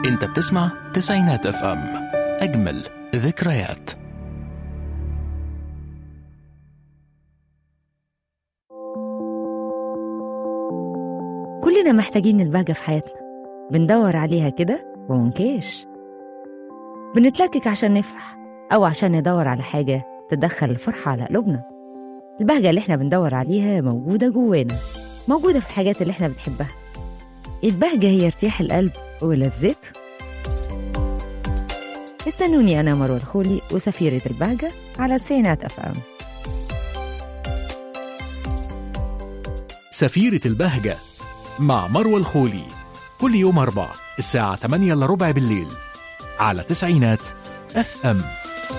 انت بتسمع تسعينات اف ام اجمل ذكريات كلنا محتاجين البهجة في حياتنا بندور عليها كده ومنكاش بنتلكك عشان نفرح أو عشان ندور على حاجة تدخل الفرحة على قلوبنا البهجة اللي احنا بندور عليها موجودة جوانا موجودة في الحاجات اللي احنا بنحبها البهجة هي ارتياح القلب ولذته استنوني أنا مروة الخولي وسفيرة البهجة على تسعينات أف أم سفيرة البهجة مع مروة الخولي كل يوم أربعة الساعة 8 إلا ربع بالليل على تسعينات اف ام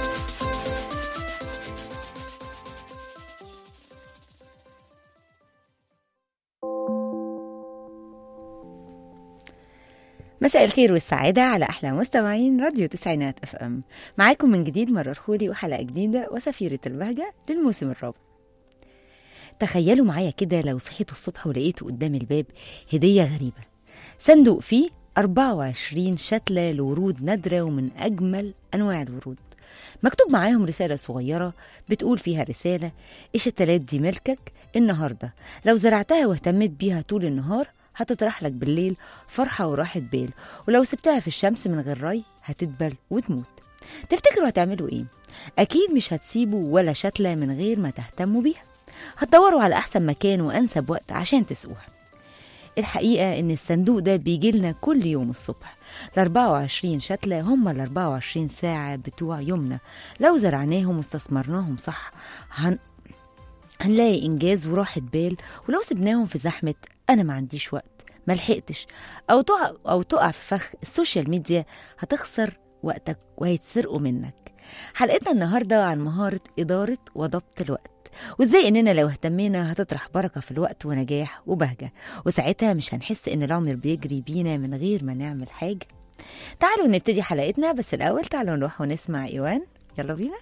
مساء الخير والسعادة على أحلى مستمعين راديو تسعينات اف ام معاكم من جديد مرة الخولي وحلقة جديدة وسفيرة البهجة للموسم الرابع تخيلوا معايا كده لو صحيتوا الصبح ولقيتوا قدام الباب هدية غريبة صندوق فيه 24 شتلة لورود نادرة ومن أجمل أنواع الورود مكتوب معاهم رسالة صغيرة بتقول فيها رسالة الشتلات دي ملكك النهاردة لو زرعتها واهتميت بيها طول النهار هتطرح لك بالليل فرحة وراحة بال ولو سبتها في الشمس من غير ري هتدبل وتموت تفتكروا هتعملوا ايه؟ أكيد مش هتسيبوا ولا شتلة من غير ما تهتموا بيها هتدوروا على أحسن مكان وأنسب وقت عشان تسقوها الحقيقة إن الصندوق ده بيجي لنا كل يوم الصبح ال 24 شتلة هم ال 24 ساعة بتوع يومنا لو زرعناهم واستثمرناهم صح هن... هنلاقي إنجاز وراحة بال ولو سبناهم في زحمة أنا ما عنديش وقت ما لحقتش أو تقع أو تقع في فخ السوشيال ميديا هتخسر وقتك وهيتسرقوا منك حلقتنا النهاردة عن مهارة إدارة وضبط الوقت وازاي اننا لو اهتمينا هتطرح بركه في الوقت ونجاح وبهجه وساعتها مش هنحس ان العمر بيجري بينا من غير ما نعمل حاجه تعالوا نبتدي حلقتنا بس الاول تعالوا نروح ونسمع ايوان يلا بينا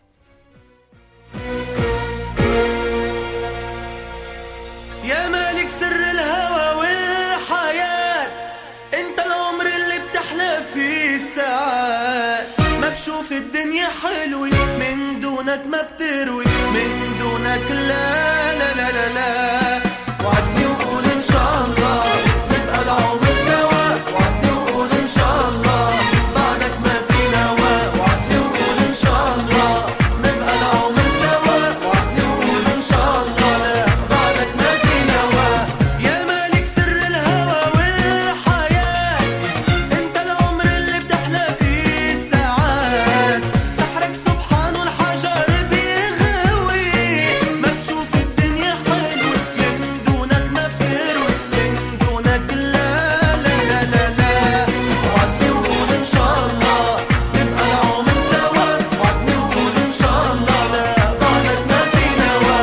يا مالك سر الهوى والحياة انت العمر اللي بتحلى فيه الساعات ما بشوف الدنيا حلوة من دونك ما بتروي من دونك لا لا لا لا لا وعدني وقول ان شاء الله نبقى العمر سوا وعدني وقول ان شاء الله بعدك ما في نوى وعدني وقول ان شاء الله نبقى العمر سوا وعدني وقول ان شاء الله لا بعدك ما في نوى يا مالك سر الهوى والحياة انت العمر اللي بتحلى فيه الساعات سحرك سبحان والحجر بيغوي ما بشوف الدنيا حلوة من دونك ما بتروي من دونك لا لا لا لا لا وعدني وقول ان شاء الله نبقى العمر سوا وعدني وقول ان شاء الله لا بعدك ما في نوى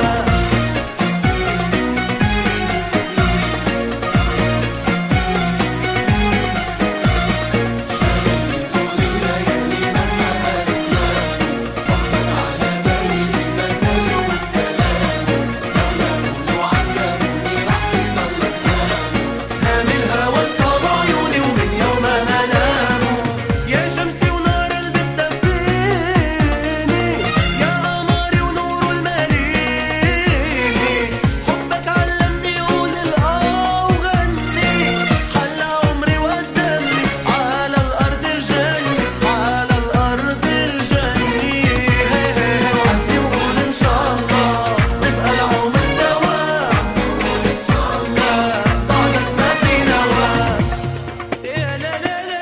سامي الهوى لصاب عيوني ومن يوم ما ناموا يا شمسي ونار اللي بتدفيني يا قمري ونور الماليني حبك علمني قول الاه وغني حلى عمري وقدمني على الارض الجنة على الارض الجنة وعدني وقول ان شاء الله نبقى العمر سوا ان شاء الله بعدك ما في نوى يا لا لا لا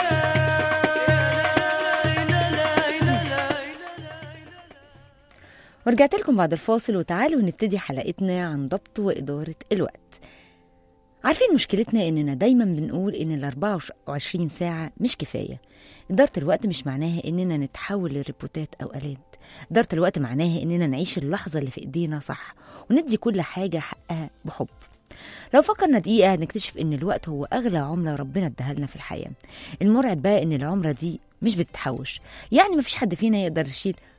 لا لا لا لا ورجعت لكم بعد الفاصل وتعالوا نبتدي حلقتنا عن ضبط وإدارة الوقت عارفين مشكلتنا إننا دايما بنقول إن ال 24 ساعة مش كفاية إدارة الوقت مش معناها إننا نتحول لروبوتات أو آلات إدارة الوقت معناها إننا نعيش اللحظة اللي في إيدينا صح وندي كل حاجة حقها بحب لو فكرنا دقيقة هنكتشف إن الوقت هو أغلى عملة ربنا اداها لنا في الحياة المرعب بقى إن العمرة دي مش بتتحوش يعني مفيش حد فينا يقدر يشيل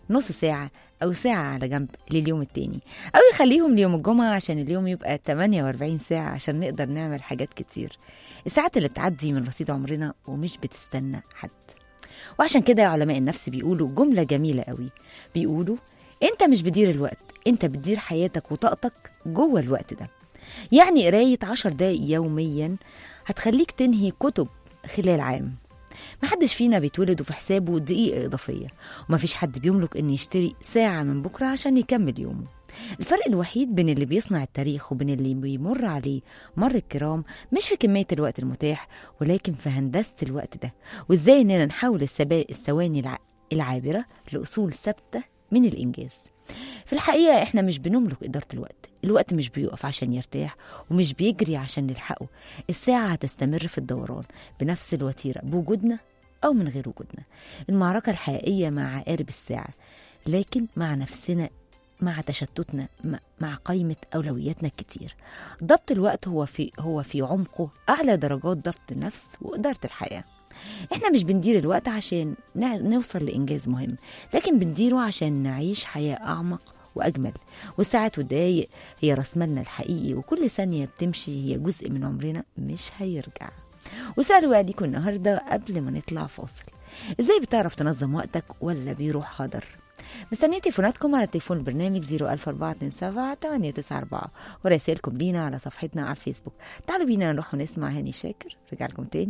نص ساعة أو ساعة على جنب لليوم التاني أو يخليهم ليوم الجمعة عشان اليوم يبقى 48 ساعة عشان نقدر نعمل حاجات كتير الساعات اللي بتعدي من رصيد عمرنا ومش بتستنى حد وعشان كده علماء النفس بيقولوا جملة جميلة قوي بيقولوا انت مش بتدير الوقت انت بتدير حياتك وطاقتك جوه الوقت ده يعني قراية عشر دقايق يوميا هتخليك تنهي كتب خلال عام محدش فينا بيتولد وفي حسابه دقيقة إضافية ومفيش حد بيملك إن يشتري ساعة من بكرة عشان يكمل يومه الفرق الوحيد بين اللي بيصنع التاريخ وبين اللي بيمر عليه مر الكرام مش في كمية الوقت المتاح ولكن في هندسة الوقت ده وإزاي إننا نحول السبا- الثواني الع- العابرة لأصول ثابتة من الإنجاز في الحقيقة إحنا مش بنملك إدارة الوقت الوقت مش بيقف عشان يرتاح ومش بيجري عشان نلحقه الساعة هتستمر في الدوران بنفس الوتيرة بوجودنا أو من غير وجودنا المعركة الحقيقية مع عقارب الساعة لكن مع نفسنا مع تشتتنا مع- مع قائمة أولوياتنا الكتير ضبط الوقت هو في هو في عمقه أعلى درجات ضبط النفس وإدارة الحياة احنا مش بندير الوقت عشان نع- نوصل لإنجاز مهم لكن بنديره عشان نعيش حياة أعمق وأجمل والساعات والدقايق هي رسمالنا الحقيقي وكل ثانية بتمشي هي جزء من عمرنا مش هيرجع وسألوا عليكم النهاردة قبل ما نطلع فاصل ازاي بتعرف تنظم وقتك ولا بيروح حاضر مستنية تليفوناتكم على تليفون البرنامج 01427 894 ورسائلكم لينا على صفحتنا على الفيسبوك تعالوا بينا نروح ونسمع هاني شاكر رجع لكم تاني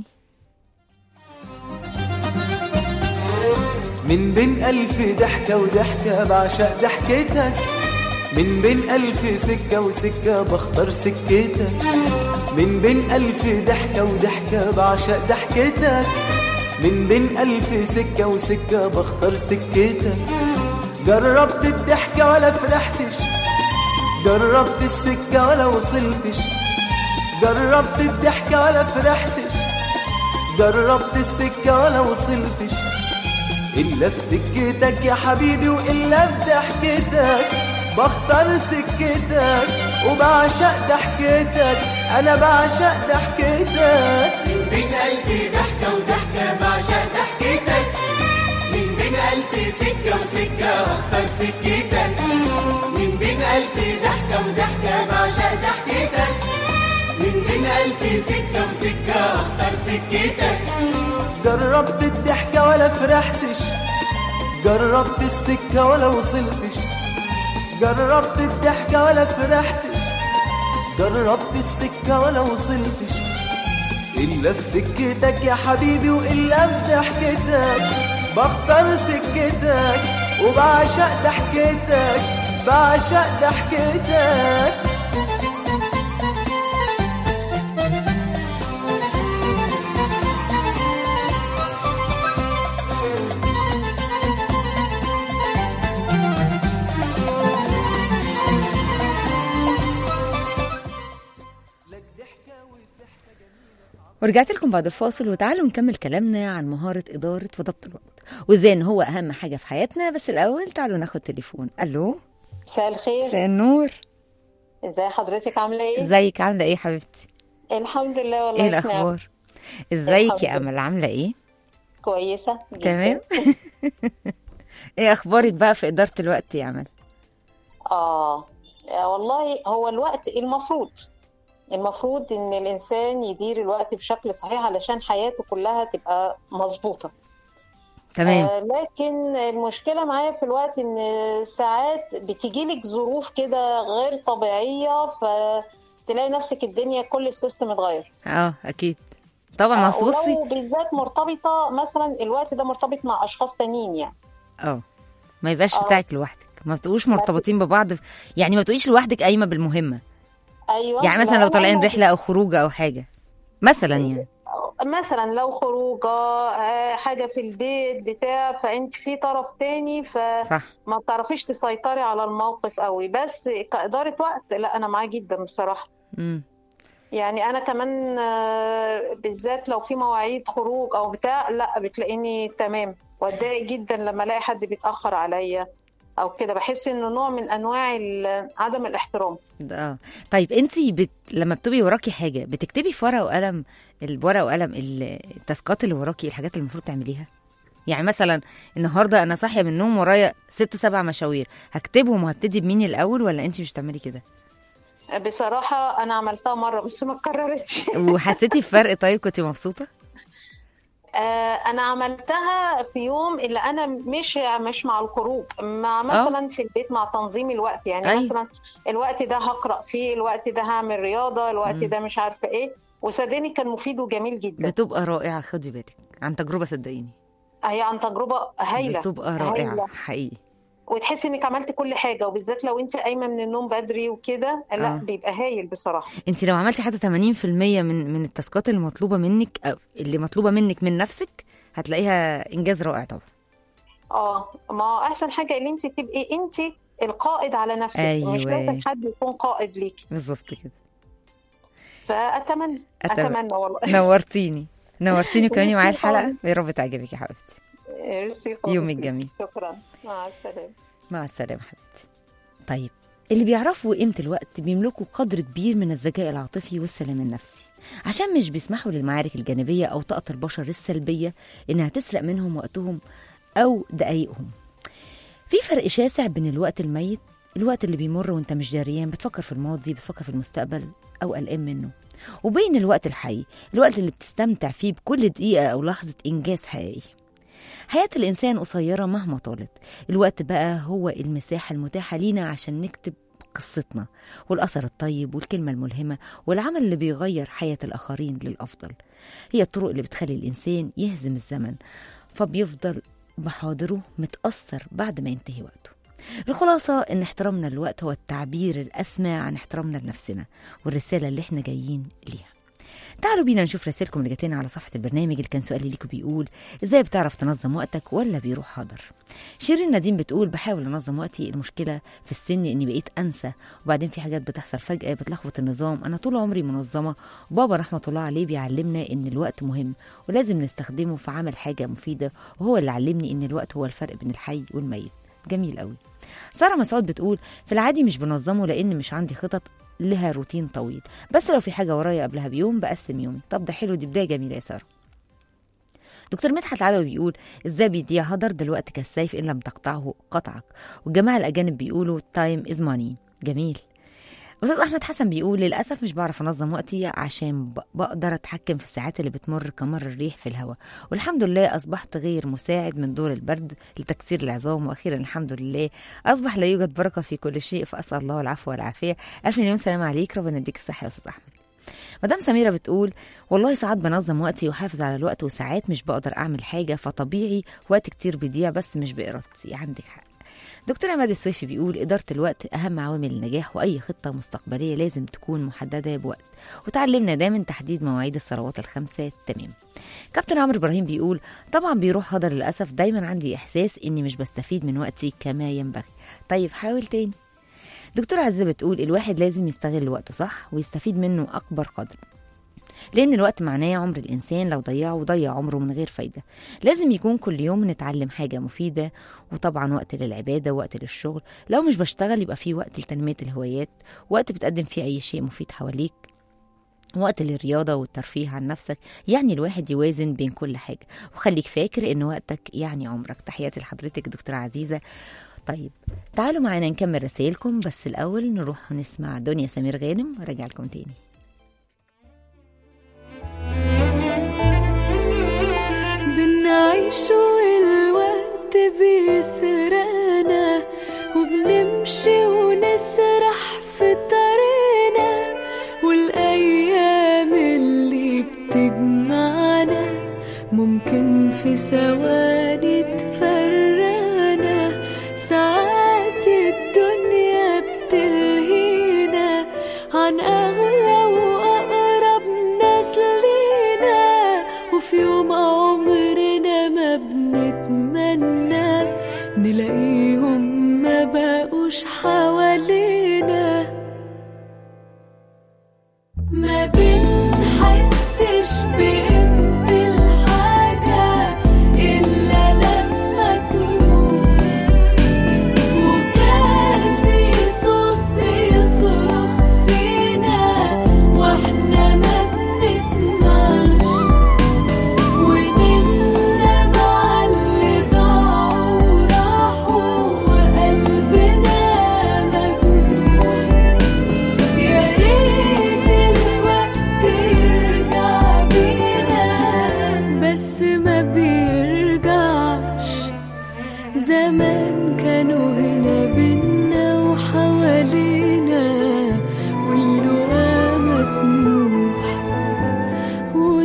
من بين ألف ضحكة وضحكة بعشق ضحكتك من بين ألف سكة وسكة بختار سكتك من بين ألف ضحكة وضحكة بعشق ضحكتك من بين ألف سكة وسكة بختار سكتك جربت الضحكة ولا فرحتش جربت السكة ولا وصلتش جربت الضحكة ولا فرحتش جربت السكة ولا وصلتش إلا في سكتك يا حبيبي وإلا في ضحكتك بختار سكتك وبعشق ضحكتك أنا بعشق ضحكتك من بين ألف ضحكة وضحكة بعشق ضحكتك من بين ألف سكة وسكة أختار سكتك من بين ألف ضحكة وضحكة بعشق ضحكتك من بين ألف سكة وسكة أختار سكتك جربت الضحكة ولا فرحتش جربت السكة ولا وصلتش جربت الضحكة ولا فرحتش جربت السكة ولا وصلتش إلا في سكتك يا حبيبي وإلا في ضحكتك بختار سكتك وبعشق ضحكتك بعشق ضحكتك ورجعت لكم بعد الفاصل وتعالوا نكمل كلامنا عن مهارة إدارة وضبط الوقت وإزاي إن هو أهم حاجة في حياتنا بس الأول تعالوا ناخد تليفون ألو مساء الخير مساء النور ازاي حضرتك عامله ايه ازيك عاملة إيه حبيبتي الحمد لله والله إيه في نعم. الأخبار ازيك الحمد يا لله. أمل عاملة إيه كويسه جداً. تمام إيه أخبارك بقى في إدارة الوقت يا أمل اه آه، والله هو الوقت المفروض المفروض ان الانسان يدير الوقت بشكل صحيح علشان حياته كلها تبقى مظبوطه تمام آه لكن المشكله معايا في الوقت ان ساعات بتجيلك ظروف كده غير طبيعيه فتلاقي نفسك الدنيا كل السيستم اتغير اه أكيد طبعا ما أصل بصي ولو بالذات مرتبطه مثلا الوقت ده مرتبط مع اشخاص تانيين يعني اه ما يبقاش آه. بتاعك لوحدك ما بتبقوش مرتبطين ببعض يعني ما تبقيش لوحدك قايمة بالمهمة ايوه يعني مثلا ما لو أنا طالعين موجودة. رحلة أو خروجة أو حاجة مثلا يعني مثلا لو خروجه آه، حاجه في البيت بتاع فانت في طرف تاني فما صح بتعرفيش تسيطري على الموقف قوي بس كاداره وقت لا انا معاه جدا بصراحه امم يعني انا كمان آه، بالذات لو في مواعيد خروج او بتاع لا بتلاقيني تمام واتضايق جدا لما الاقي حد بيتاخر عليا او كده بحس انه نوع من انواع ال- عدم الاحترام ده اه طيب انت بت... لما بتبقي وراكي حاجه بتكتبي في ورقه وقلم الورقه وقلم ال- التاسكات اللي وراكي الحاجات اللي المفروض تعمليها يعني مثلا النهارده انا صاحيه من النوم ورايا ست سبع مشاوير هكتبهم وهبتدي بمين الاول ولا انت مش بتعملي كده بصراحه انا عملتها مره بس ما اتكررتش وحسيتي بفرق طيب كنت مبسوطه آه، انا عملتها في يوم اللي انا مش مش مع الخروج مع مثلا في البيت مع تنظيم الوقت يعني أي. مثلا الوقت ده هقرا فيه الوقت ده هعمل رياضه الوقت مم. ده مش عارفه ايه وصدقني كان مفيد وجميل جدا بتبقى رائعه خدي بالك عن تجربه صدقيني هي عن تجربه هايله بتبقى رائعه هايلة. حقيقي وتحسي انك عملت كل حاجه وبالذات لو انت قايمه من النوم بدري وكده لا آه. بيبقى هايل بصراحه انت لو عملتي حتى 80% من من التاسكات اللي مطلوبه منك أو اللي مطلوبه منك من نفسك هتلاقيها انجاز رائع طبعا اه ما هو احسن حاجه اللي انت تبقي انت القائد على نفسك أيوة. مش لازم حد يكون قائد ليكي بالظبط كده فاتمنى أتم- اتمنى والله نورتيني نورتيني وكملي معايا ميرسي الحلقه خالص. يا رب تعجبك يا حبيبتي ميرسي خالص. يومك جميل. شكرا مع السلامه مع السلامه حبيبتي طيب اللي بيعرفوا قيمة الوقت بيملكوا قدر كبير من الذكاء العاطفي والسلام النفسي عشان مش بيسمحوا للمعارك الجانبية أو طاقة البشر السلبية إنها تسرق منهم وقتهم أو دقايقهم في فرق شاسع بين الوقت الميت الوقت اللي بيمر وانت مش جاريان بتفكر في الماضي بتفكر في المستقبل أو قلقان منه وبين الوقت الحي الوقت اللي بتستمتع فيه بكل دقيقة أو لحظة إنجاز حقيقي حياة الإنسان قصيرة مهما طالت الوقت بقى هو المساحة المتاحة لينا عشان نكتب قصتنا والأثر الطيب والكلمة الملهمة والعمل اللي بيغير حياة الآخرين للأفضل هي الطرق اللي بتخلي الإنسان يهزم الزمن فبيفضل بحاضره متأثر بعد ما ينتهي وقته الخلاصة إن احترامنا للوقت هو التعبير الأسمى عن احترامنا لنفسنا والرسالة اللي احنا جايين ليها تعالوا بينا نشوف رسائلكم اللي جاتلنا على صفحة البرنامج اللي كان سؤالي ليكم بيقول ازاي بتعرف تنظم وقتك ولا بيروح حاضر شيرين نديم بتقول بحاول انظم وقتي المشكلة في السن اني بقيت انسى وبعدين في حاجات بتحصل فجأة بتلخبط النظام انا طول عمري منظمة وبابا رحمة الله عليه بيعلمنا ان الوقت مهم ولازم نستخدمه في عمل حاجة مفيدة وهو اللي علمني ان الوقت هو الفرق بين الحي والميت جميل قوي سارة مسعود بتقول في العادي مش بنظمه لان مش عندي خطط لها روتين طويل بس لو في حاجة ورايا قبلها بيوم بقسم يومي طب ده حلو دي بداية جميلة يا سارة دكتور مدحت العدوي بيقول ازاي بيضيع هدر دلوقتي كالسيف ان لم تقطعه قطعك والجماعه الاجانب بيقولوا تايم از ماني جميل استاذ احمد حسن بيقول للاسف مش بعرف انظم وقتي عشان ب- بقدر اتحكم في الساعات اللي بتمر كمر الريح في الهواء والحمد لله اصبحت غير مساعد من دور البرد لتكسير العظام واخيرا الحمد لله اصبح لا يوجد بركه في كل شيء فاسال الله العفو والعافيه الف مليون سلام عليك ربنا يديك الصحه يا استاذ احمد مدام سميرة بتقول والله ساعات بنظم وقتي وحافظ على الوقت وساعات مش بقدر أعمل حاجة فطبيعي وقت كتير بيضيع بس مش بإرادتي عندك حق دكتور عماد السويفي بيقول إدارة الوقت أهم عوامل النجاح وأي خطة مستقبلية لازم تكون محددة بوقت وتعلمنا ده من تحديد مواعيد الصلوات الخمسة تمام كابتن عمرو إبراهيم بيقول طبعا بيروح هدر للأسف دايما عندي إحساس إني مش بستفيد من وقتي كما ينبغي طيب حاول تاني دكتور عزة بتقول الواحد لازم يستغل وقته صح ويستفيد منه أكبر قدر لأن الوقت معناه عمر الإنسان لو ضيعه ضيع عمره من غير فايدة لازم يكون كل يوم نتعلم حاجة مفيدة وطبعا وقت للعبادة وقت للشغل لو مش بشتغل يبقى في وقت لتنمية الهوايات وقت بتقدم فيه أي شيء مفيد حواليك وقت للرياضة والترفيه عن نفسك يعني الواحد يوازن بين كل حاجة وخليك فاكر إن وقتك يعني عمرك تحياتي لحضرتك دكتورة عزيزة طيب تعالوا معانا نكمل رسائلكم بس الأول نروح نسمع دنيا سمير غانم وراجع لكم تاني بنعيش والوقت بيسرقنا وبنمشي ونسرح في طريقنا والأيام اللي بتجمعنا ممكن في ثواني تفرقنا ساعات الدنيا بتلهينا عن أغلى وأقرب ناس لينا وفي يوم عمرنا ما بنتمنى نلاقيهم ما بقوش حوالينا ما بنحسش بقيمة الحاجة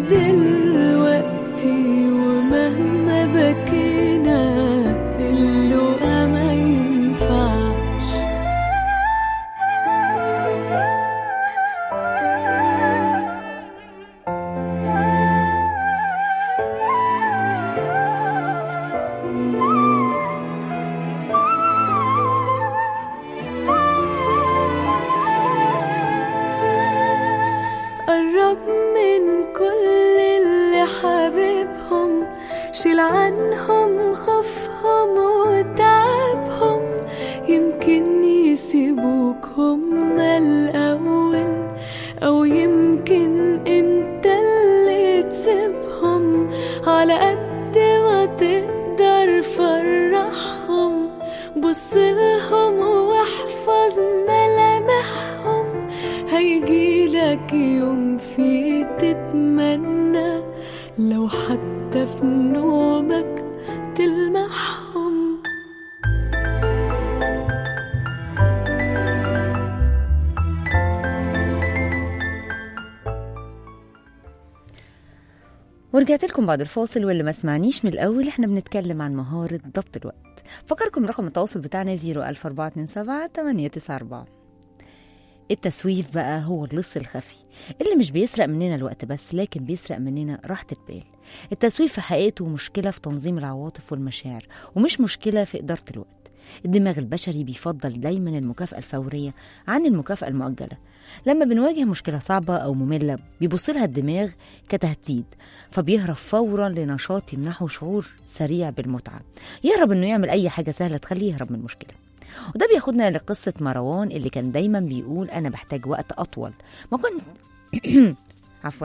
دلوقتي ومهما بكينا اللقا ما ينفعش قرب من كل اللي حبيبهم شيل عنهم خوفهم وتعبهم يمكن يسيبوك هما الأول أو يمكن انت اللي تسيبهم على قد ما تقدر فرحهم بصلهم واحفظ ملامحهم هيجيلك يوم فيه تتمنى لو حتى في نومك تلمحهم ورجعت لكم بعد الفاصل واللي ما سمعنيش من الأول احنا بنتكلم عن مهارة ضبط الوقت فكركم رقم التواصل بتاعنا 01427 894 التسويف بقى هو اللص الخفي اللي مش بيسرق مننا الوقت بس لكن بيسرق مننا راحة البال التسويف في حقيقته مشكلة في تنظيم العواطف والمشاعر ومش مشكلة في إدارة الوقت الدماغ البشري بيفضل دايما المكافأة الفورية عن المكافأة المؤجلة لما بنواجه مشكلة صعبة أو مملة بيبص لها الدماغ كتهديد فبيهرب فورا لنشاط يمنحه شعور سريع بالمتعة يهرب إنه يعمل أي حاجة سهلة تخليه يهرب من المشكلة وده بياخدنا لقصة مروان اللي كان دايما بيقول أنا بحتاج وقت أطول ما كنت عفوا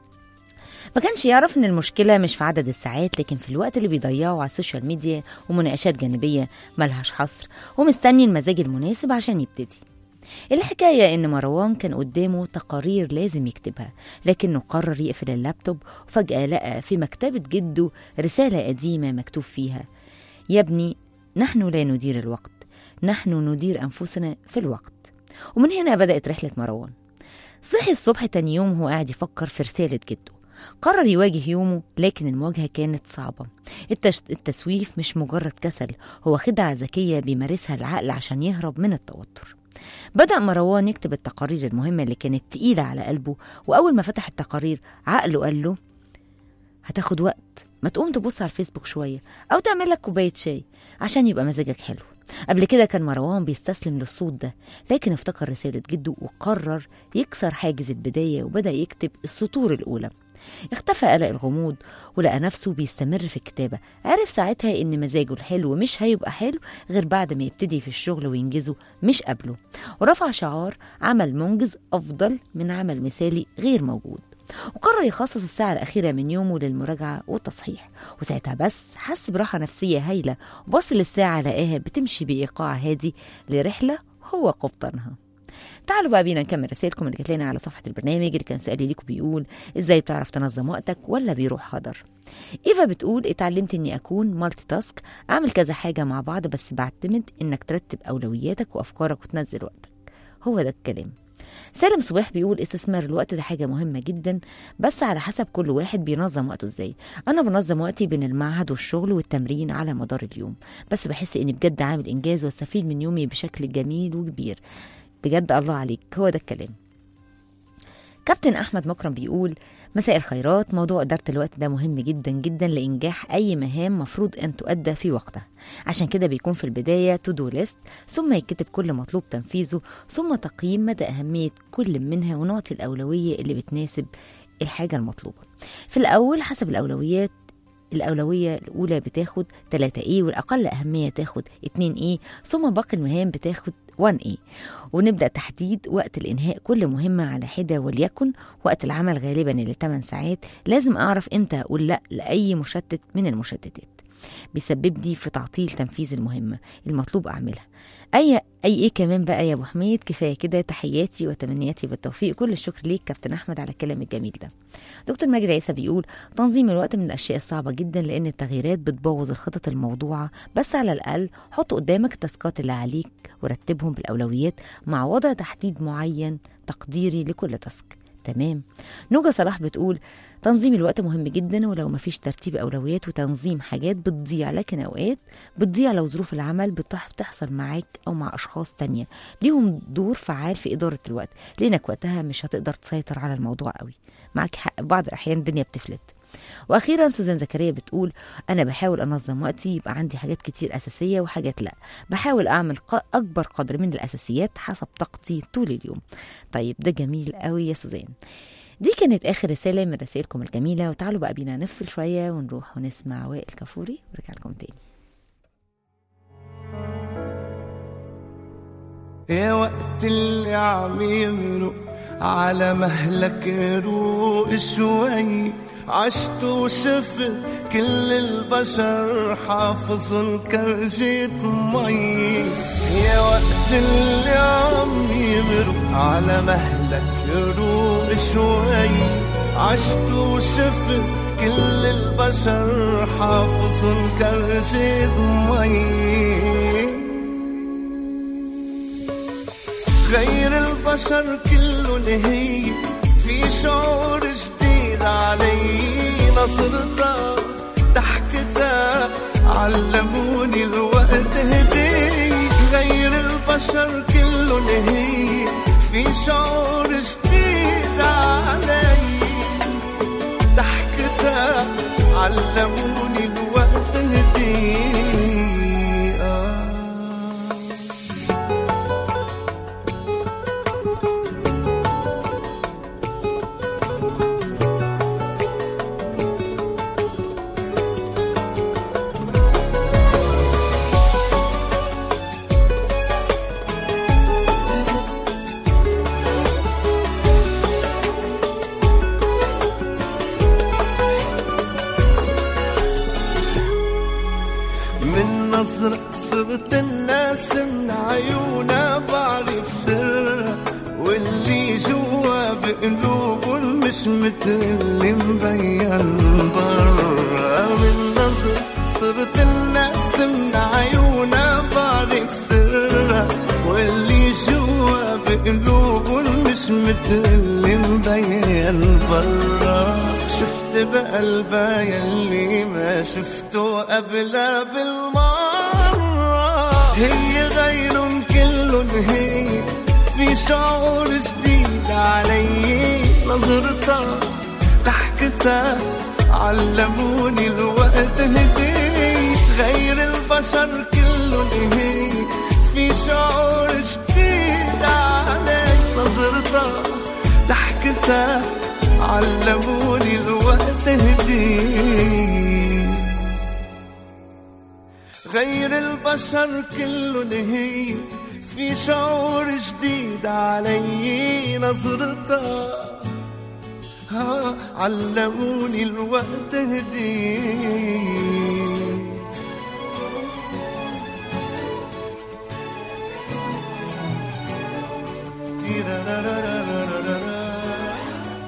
ما كانش يعرف ان المشكله مش في عدد الساعات لكن في الوقت اللي بيضيعه على السوشيال ميديا ومناقشات جانبيه ملهاش حصر ومستني المزاج المناسب عشان يبتدي الحكاية إن مروان كان قدامه تقارير لازم يكتبها لكنه قرر يقفل اللابتوب وفجأة لقى في مكتبة جده رسالة قديمة مكتوب فيها يا ابني نحن لا ندير الوقت نحن ندير أنفسنا في الوقت ومن هنا بدأت رحلة مروان صحي الصبح تاني يوم وهو قاعد يفكر في رسالة جده قرر يواجه يومه لكن المواجهة كانت صعبة التش... التسويف مش مجرد كسل هو خدعة ذكية بيمارسها العقل عشان يهرب من التوتر بدأ مروان يكتب التقارير المهمة اللي كانت تقيلة على قلبه وأول ما فتح التقارير عقله قال له هتاخد وقت ما تقوم تبص على الفيسبوك شوية أو تعمل لك كوباية شاي عشان يبقى مزاجك حلو قبل كده كان مروان بيستسلم للصوت ده لكن افتكر رسالة جده وقرر يكسر حاجز البداية وبدأ يكتب السطور الأولى اختفى قلق الغموض ولقى نفسه بيستمر في الكتابة عرف ساعتها إن مزاجه الحلو مش هيبقى حلو غير بعد ما يبتدي في الشغل وينجزه مش قبله ورفع شعار عمل منجز أفضل من عمل مثالي غير موجود وقرر يخصص الساعة الأخيرة من يومه للمراجعة والتصحيح وساعتها بس حس براحة نفسية هايلة وبص للساعة لقاها بتمشي بإيقاع هادي لرحلة هو قبطانها تعالوا بقى بينا نكمل رسائلكم اللي جات لنا على صفحة البرنامج اللي كان سؤالي ليكم بيقول ازاي بتعرف تنظم وقتك ولا بيروح حضر ايفا بتقول اتعلمت اني اكون مالتي تاسك اعمل كذا حاجة مع بعض بس بعتمد انك ترتب اولوياتك وافكارك وتنزل وقتك هو ده الكلام سالم صباح بيقول استثمار الوقت ده حاجة مهمة جدا بس على حسب كل واحد بينظم وقته ازاي انا بنظم وقتي بين المعهد والشغل والتمرين على مدار اليوم بس بحس اني بجد عامل انجاز واستفيد من يومي بشكل جميل وكبير بجد الله عليك هو ده الكلام كابتن احمد مكرم بيقول مساء الخيرات موضوع اداره الوقت ده مهم جدا جدا لانجاح اي مهام مفروض ان تؤدى في وقتها عشان كده بيكون في البدايه تو دو ليست ثم يتكتب كل مطلوب تنفيذه ثم تقييم مدى اهميه كل منها ونعطي الاولويه اللي بتناسب الحاجه المطلوبه في الاول حسب الاولويات الأولوية الأولى بتاخد 3 إيه والأقل أهمية تاخد 2 إيه ثم باقي المهام بتاخد 1 إيه ونبدأ تحديد وقت الإنهاء كل مهمة على حدة وليكن وقت العمل غالبا اللي 8 ساعات لازم أعرف إمتى أقول لأ لأي مشتت من المشتتات بيسبب لي في تعطيل تنفيذ المهمة المطلوب أعملها أي أي إيه كمان بقى يا أبو حميد كفاية كده تحياتي وتمنياتي بالتوفيق كل الشكر ليك كابتن أحمد على الكلام الجميل ده دكتور ماجد عيسى بيقول تنظيم الوقت من الأشياء الصعبة جدا لأن التغييرات بتبوظ الخطط الموضوعة بس على الأقل حط قدامك التاسكات اللي عليك ورتبهم بالأولويات مع وضع تحديد معين تقديري لكل تاسك تمام نوجا صلاح بتقول تنظيم الوقت مهم جدا ولو مفيش ترتيب أولويات وتنظيم حاجات بتضيع لكن أوقات بتضيع لو ظروف العمل بتح- بتحصل معاك أو مع أشخاص تانية ليهم دور فعال في إدارة الوقت لأنك وقتها مش هتقدر تسيطر على الموضوع قوي معاك حق بعض الأحيان الدنيا بتفلت واخيرا سوزان زكريا بتقول انا بحاول انظم وقتي يبقى عندي حاجات كتير اساسيه وحاجات لا بحاول اعمل ق- اكبر قدر من الاساسيات حسب طاقتي طول اليوم طيب ده جميل قوي يا سوزان دي كانت اخر رساله من رسائلكم الجميله وتعالوا بقى بينا نفصل شويه ونروح ونسمع وائل كفوري ونرجع لكم تاني يا وقت اللي عم يمرق على مهلك روق شوي عشت وشفت كل البشر حافظ كرجة مي يا وقت اللي عم يمرق على مهلك روق شوي عشت وشفت كل البشر حافظ كرجة مي غير البشر كله نهي في شعور جديد علي نظرتها ضحكتها علموني الوقت هدي غير البشر كله نهي في شعور جديد علي ضحكتها علموني الوقت هدي آه من نظرة صرت الناس من عيونها بعرف سرها واللي جوا بقلوبهم مش متل اللي مبين برا من نظرة صرت الناس من عيونها بعرف سرها واللي جوا بقلوبهم مش متل اللي مبين برا شفت بقلبها يلي ما شفته قبلها بالمرة هي غيرهم كلهم هي في شعور جديد علي نظرتها ضحكتها علموني الوقت هدي غير البشر كلهم هي في شعور جديد علي نظرتها ضحكتها علموني الوقت هدي غير البشر كلهم هي في شعور جديد علي نظرتها ها علموني الوقت هدي تيرارارارارارارا.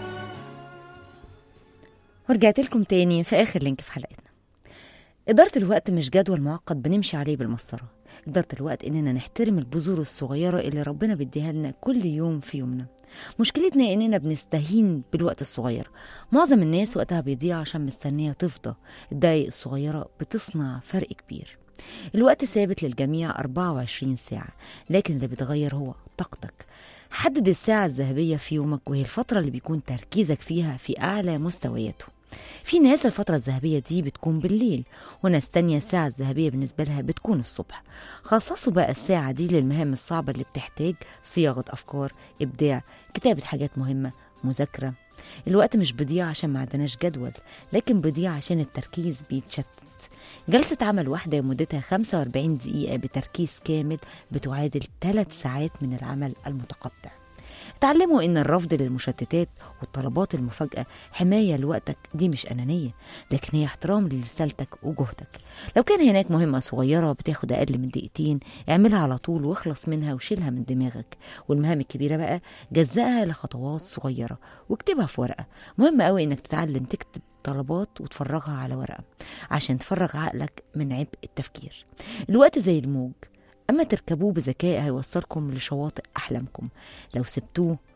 ورجعت لكم تاني في آخر لينك في حلقتنا إدارة الوقت مش جدول معقد بنمشي عليه بالمسطرة إدارة الوقت إننا نحترم البذور الصغيرة اللي ربنا بيديها لنا كل يوم في يومنا مشكلتنا إننا بنستهين بالوقت الصغير معظم الناس وقتها بيضيع عشان مستنية تفضى الدقايق الصغيرة بتصنع فرق كبير الوقت ثابت للجميع 24 ساعة لكن اللي بيتغير هو طاقتك حدد الساعة الذهبية في يومك وهي الفترة اللي بيكون تركيزك فيها في أعلى مستوياته في ناس الفترة الذهبية دي بتكون بالليل وناس تانية الساعة الذهبية بالنسبة لها بتكون الصبح خصصوا بقى الساعة دي للمهام الصعبة اللي بتحتاج صياغة أفكار إبداع كتابة حاجات مهمة مذاكرة الوقت مش بيضيع عشان ما عندناش جدول لكن بيضيع عشان التركيز بيتشتت جلسة عمل واحدة مدتها 45 دقيقة بتركيز كامل بتعادل 3 ساعات من العمل المتقطع اتعلموا ان الرفض للمشتتات والطلبات المفاجئة حماية لوقتك دي مش أنانية لكن هي احترام لرسالتك وجهدك لو كان هناك مهمة صغيرة بتاخد أقل من دقيقتين اعملها على طول واخلص منها وشيلها من دماغك والمهام الكبيرة بقى جزأها لخطوات صغيرة واكتبها في ورقة مهم قوي انك تتعلم تكتب طلبات وتفرغها على ورقة عشان تفرغ عقلك من عبء التفكير الوقت زي الموج أما تركبوه بذكاء هيوصلكم لشواطئ أحلامكم لو سبتوه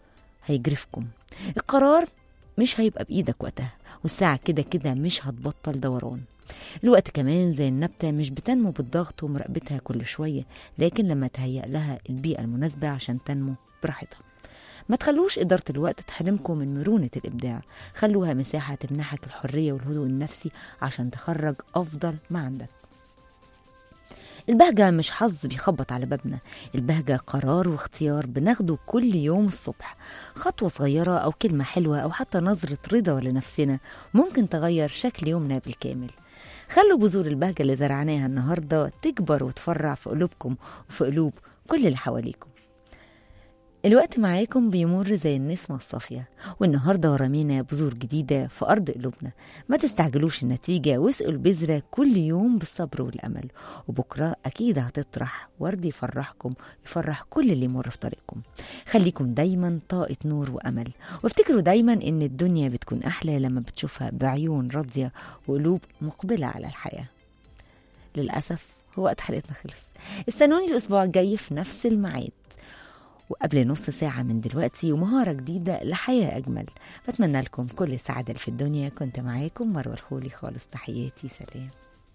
هيجرفكم القرار مش هيبقى بإيدك وقتها والساعة كده كده مش هتبطل دوران الوقت كمان زي النبتة مش بتنمو بالضغط ومراقبتها كل شوية لكن لما تهيأ لها البيئة المناسبة عشان تنمو براحتها ما تخلوش إدارة الوقت تحرمكم من مرونة الإبداع خلوها مساحة تمنحك الحرية والهدوء النفسي عشان تخرج أفضل ما عندك البهجة مش حظ بيخبط على بابنا البهجة قرار واختيار بناخده كل يوم الصبح خطوة صغيرة أو كلمة حلوة أو حتى نظرة رضا لنفسنا ممكن تغير شكل يومنا بالكامل خلوا بذور البهجة اللي زرعناها النهاردة تكبر وتفرع في قلوبكم وفي قلوب كل اللي حواليكم الوقت معاكم بيمر زي النسمة الصافية والنهاردة رمينا بذور جديدة في أرض قلوبنا ما تستعجلوش النتيجة واسقوا البذرة كل يوم بالصبر والأمل وبكرة أكيد هتطرح ورد يفرحكم يفرح كل اللي يمر في طريقكم خليكم دايما طاقة نور وأمل وافتكروا دايما إن الدنيا بتكون أحلى لما بتشوفها بعيون راضية وقلوب مقبلة على الحياة للأسف هو وقت حلقتنا خلص استنوني الأسبوع الجاي في نفس الميعاد وقبل نص ساعة من دلوقتي ومهارة جديدة لحياة أجمل بتمنى لكم كل السعادة اللي في الدنيا كنت معاكم مروة الخولي خالص تحياتي سلام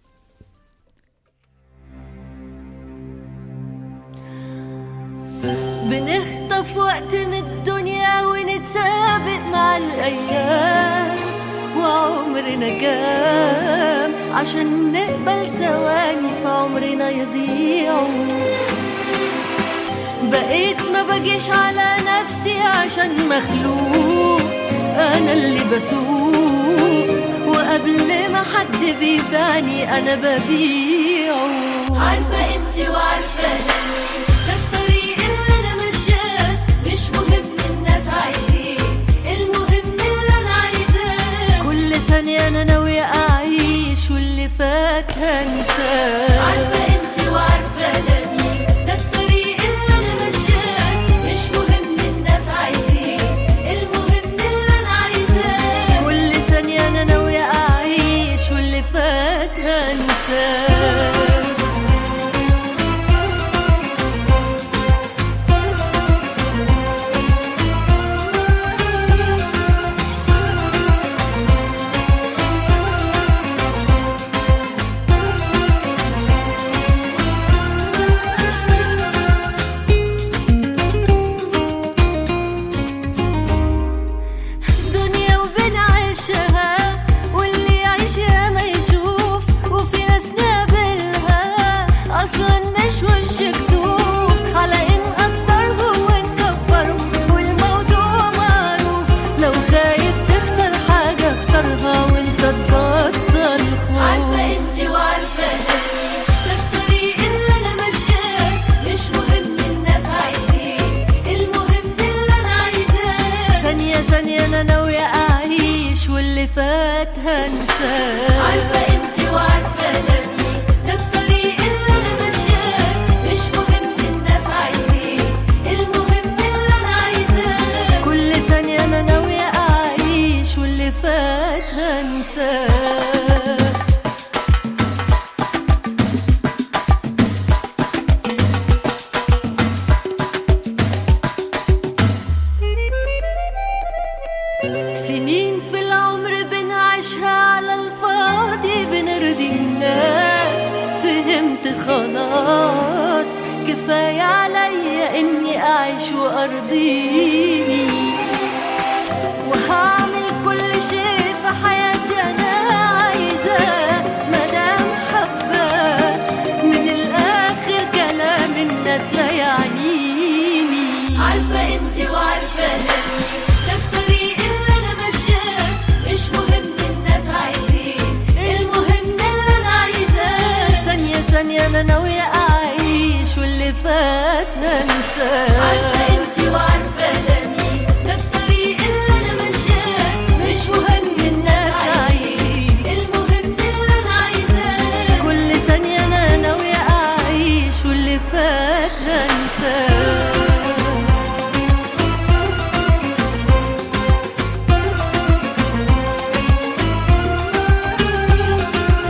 بنخطف وقت من الدنيا ونتسابق مع الأيام وعمرنا كام عشان نقبل ثواني في عمرنا يضيعوا بقيت ما بجيش على نفسي عشان مخلوق أنا اللي بسوق وقبل ما حد بيباني أنا ببيعه عارفة قيمتي وعارفة دني ده الطريق اللي أنا ماشياه مش مهم الناس عايزين المهم اللي أنا عايزاه كل ثانية أنا ناوية أعيش واللي فات هنساه عارفة قيمتي وعارفة دني ده الطريق اللي أنا ماشياه مش مهم الناس عايزين المهم اللي أنا عايزاه كل ثانية أنا ناوية أعيش واللي فات هنساه دنيا وبنعيشها واللي يعيش يا ما يشوف وفي ناس نقابلها اصلا مش وش كسوف على ان نقدرهم ونكبرهم والموضوع معروف لو خايف تخسر حاجه اخسرها وانت تبطل خوف عارفه انت وعارفه دني ده الطريق اللي انا ماشياه مش مهم الناس عايزين المهم اللي انا عايزاه ثانية ثانية أنا ناوية أعيش واللي فات هنساه عارفة أنت وعارفة دمي ده الطريق اللي أنا ماشياه مش مهم الناس عايزين المهم اللي أنا عايزاه كل ثانية أنا ناوية أعيش واللي فات هنساه سنين في العمر بنعيشها على الفاضي بنرضي الناس فهمت خلاص كفاية عليا اني اعيش وارضيني